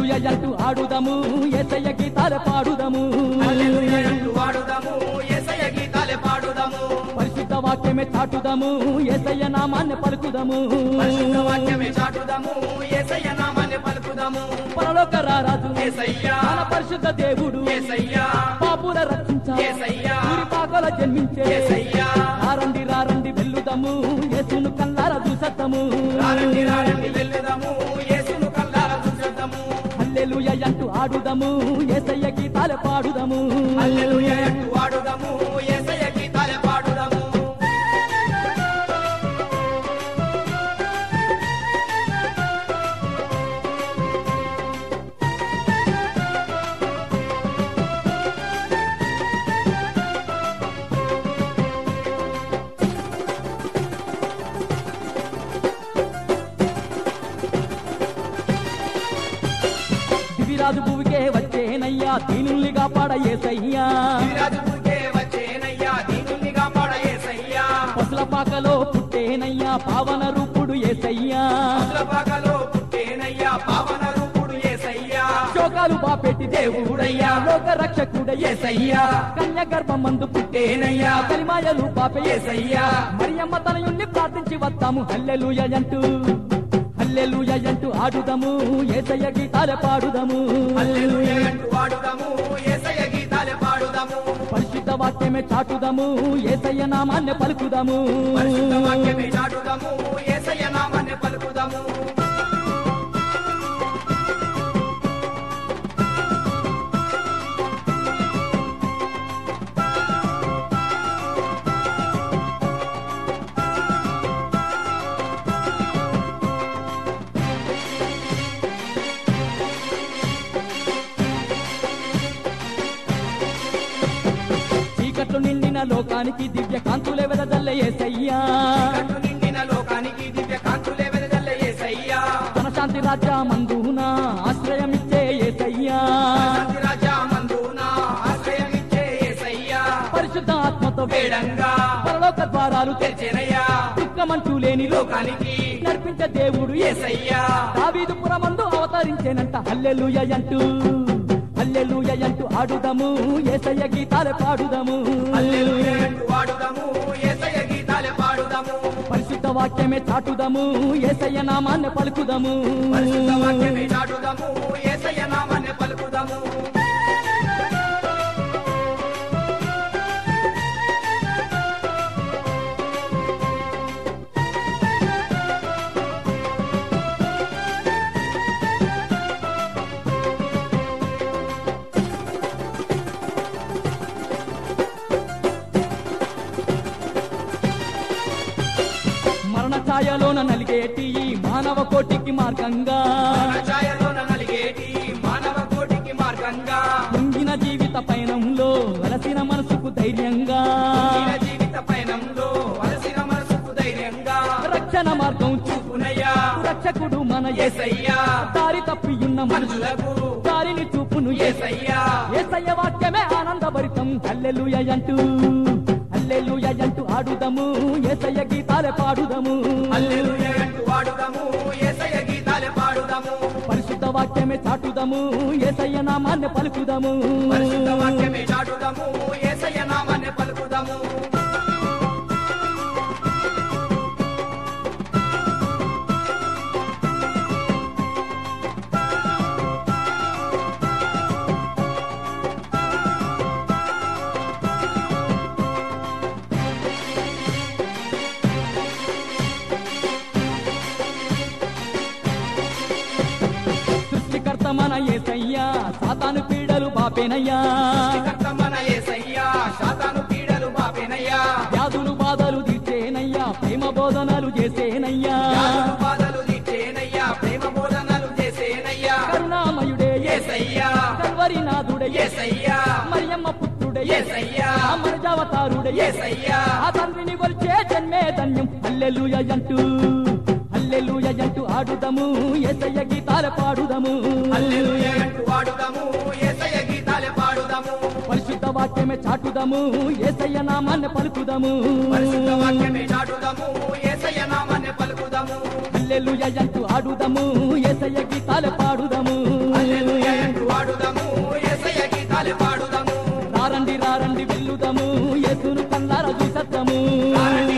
హల్లెలూయ అంటూ ఆడుదము ఏసయ్య గీతాలు పాడుదము హల్లెలూయా అంటూ వాడుదాము యేసయ్య గీతాలే పాడుదాము పరిశుద్ధ వాక్యమే చాటుదము ఏసయ్య నామాన్ని పలుకుదము పరిశుద్ధ వాక్యమే చాటుదాము యేసయ్య నామాన్ని పలుకుదాము పరలోక రారాజు యేసయ్యా మన పరిశుద్ధ దేవుడు యేసయ్యా పాపుల రక్షించ యేసయ్యా ఊరి పాకల జన్మించే యేసయ్యా రారండి రారండి వెళ్ళుదము యేసును కల్లార చూసద్దము రారండి రారండి వెళ్ళుదాము యేసును కల్లారా చూసేద్దాము హల్లెలూయ అంటూ ఆడుదము ఏసయ్య గీతాలు పాడుదము హల్లెలూయా అంటూ వాడుదాము యేసయ్య గీతాలే పాడుదాము దివిరాజు భూమికే వచ్చేనయ్యా దీనుల్నిగా పాడ ఏసయ్యా రాజుకే వచ్చేనయ్యా దీనుల్ని కాపాడ యేసయ్యా పసుల పాకలో పుట్టేనయ్యా పావన రూపుడు ఏసయ్యా పాకలో పుట్టేనయ్యా పావన రూపుడు యేసయ్యా శోకాలు బాపెట్టి దేవుడయ్యా లోక రక్షకుడ ఏసయ్యా కన్య గర్భమందు పుట్టేనయ్యా కలిమాయలు పాపే ఏసయ్యా మరియమ్మ తనయుణ్ణి ప్రార్థించి వస్తాము హల్లెలూయ అంటూ హల్లెలూయ అంటూ ఆడుదము ఏసయ్య గీతాలు పాడుదము హల్లెలూయా అంటూ వాడుదాము యేసయ్య గీతాలే పాడుదాము పరిశుద్ధ వాక్యమే చాటుదము ఏసయ్య నామాన్ని పలుకుదము పరిశుద్ధ వాక్యమే చాటుదాము యేసయ్య నామాన్ని పలుకుదాము చీకట్లు నిండిన లోకానికి దివ్య కాంతులే వెదజల్లే ఏసయ్యా కన్ను నిండిన లోకానికి దివ్య కాంతులే వెదజల్ల యేసయ్యా తన శాంతి రాజ్య మందున ఆశ్రయమిచ్చే ఏసయ్యా శాంతి రాజా మందున ఆశ్రయమిచ్చే యేసయ్యా పరిశుద్ధ ఆత్మతో వేడంగా పరలోక ద్వారాలు తెరిచి తెరిచెనయ్యా దుఃఖమంటూ లేని లోకానికి లోకానికి నడిపించే దేవుడు యేసయ్యా దావీదు పురమందు అవతరించేనంట హల్లెలూయ అంటూ హల్లెలూయ అంటూ ఆడుదము ఏసయ్య గీతాలే పాడుదము హల్లెలూయా అంటూ వాడుదాము యేసయ్య గీతాలే పాడుదాము పరిశుద్ధ వాక్యమే చాటుదము ఏసయ్య నామాన్ని పలుకుదము పరిశుద్ధ వాక్యమే చాటుదాము యేసయ్య నామాన్ని పలుకుదాము మరణ ఛాయలోన నలిగేటి ఈ మానవ కోటికి మార్గంగా ఛాయలోన నలిగేటి మానవ కోటికి మార్గంగా పొంగిన జీవిత పయనంలో వలసిన మనసుకు ధైర్యంగా ఈయన జీవిత పయనంలో వలసిన మనసుకు ధైర్యంగా రక్షణ మార్గం చూపు పునయ్యా రక్షకుడు మన ఏసయ్య యేసయ్యా దారి తప్పియున్న మనుషుల మనుషులకు దారిని చూపును ఏసయ్య యేసయ్యా ఏసయ్య వాక్యమే ఆనందభరితం హల్లెలూయ అంటూ హల్లెలూయ అంటూ ఆడుదము ఏసయ్య గీతాలే పాడుదము హల్లెలూయా అంటూ వాడుదాము యేసయ్య గీతాలే పాడుదాము పరిశుద్ధ వాక్యమే చాటుదము ఏసయ్య నామాన్ని పలుకుదము పరిశుద్ధ వాక్యమే చాటుదాము యేసయ్య నామాన్ని పలుకుదాము సృష్టికర్త మన ఏసయ్యా సాతాను పీడలు బాపేనయ్యా కర్త మన యేసయ్యా శాతాను పీడలు బాపేనయ్యా వ్యాధులు బాధలు తీర్చేనయ్యా ప్రేమ బోధనలు చేసేనయ్యా యాతన బాధలు తీర్చేనయ్యా ప్రేమ బోధనలు చేసేనయ్యా కరుణామయుడే యేసయ్యా కల్వరి నాథుడే యేసయ్యా మరియమ్మ పుత్రుడే యేసయ్యా అమరజావతారుడే యేసయ్యా ఆ తండ్రిని కొలిచే జన్మే ధన్యం హల్లెలూయ అంటూ హల్లెలూయ అంటూ ఆడుదము ఏసయ్య గీతాలు పాడుదము హల్లెలూయా అంటూ వాడుదాము యేసయ్య గీతాలే పాడుదాము పరిశుద్ధ వాక్యమే చాటుదము ఏసయ్య నామాన్ని పలుకుదము పరిశుద్ధ వాక్యమే చాటుదాము యేసయ్య నామాన్ని పలుకుదాము హల్లెలూయ అంటూ ఆడుదము ఏసయ్య గీతాలు పాడుదము హల్లెలూయా కారణ